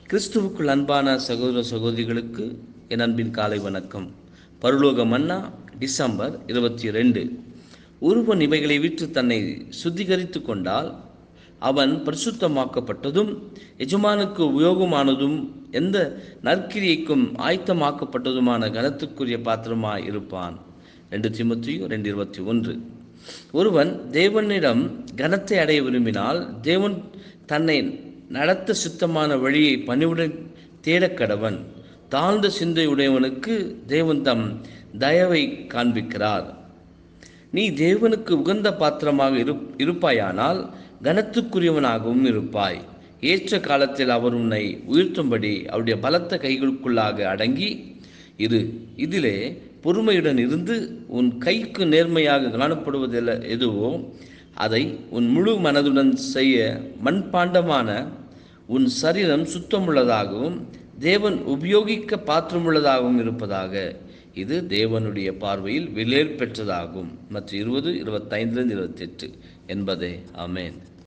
கிறிஸ்துவுக்குள் அன்பான சகோதர சகோதரிகளுக்கு என் அன்பின் காலை வணக்கம் பரலோக மன்னா டிசம்பர் இருபத்தி ரெண்டு ஒருவன் இவைகளை விற்று தன்னை சுத்திகரித்து கொண்டால் அவன் பரிசுத்தமாக்கப்பட்டதும் எஜமானுக்கு உபயோகமானதும் எந்த நற்கிரியைக்கும் ஆயத்தமாக்கப்பட்டதுமான கனத்துக்குரிய பாத்திரமாய் இருப்பான் ரெண்டு திமுத்தியும் ரெண்டு இருபத்தி ஒன்று ஒருவன் தேவனிடம் கனத்தை அடைய விரும்பினால் தேவன் தன்னை நடத்த சுத்தமான வழியை பணிவுடன் தேடக் கடவன் தாழ்ந்த சிந்தை உடையவனுக்கு தேவன் தம் தயவை காண்பிக்கிறார் நீ தேவனுக்கு உகந்த பாத்திரமாக இரு இருப்பாயானால் கனத்துக்குரியவனாகவும் இருப்பாய் ஏற்ற காலத்தில் அவர் உன்னை உயர்த்தும்படி அவருடைய பலத்த கைகளுக்குள்ளாக அடங்கி இரு இதிலே பொறுமையுடன் இருந்து உன் கைக்கு நேர்மையாக காணப்படுவதில்ல எதுவோ அதை உன் முழு மனதுடன் செய்ய மண்பாண்டமான உன் சரீரம் சுத்தமுள்ளதாகவும் தேவன் உபயோகிக்க பாத்திரமுள்ளதாகவும் இருப்பதாக இது தேவனுடைய பார்வையில் விலையேற் பெற்றதாகும் மற்ற இருபது இருபத்தைந்திலிருந்து இருபத்தெட்டு என்பதே ஆமேன்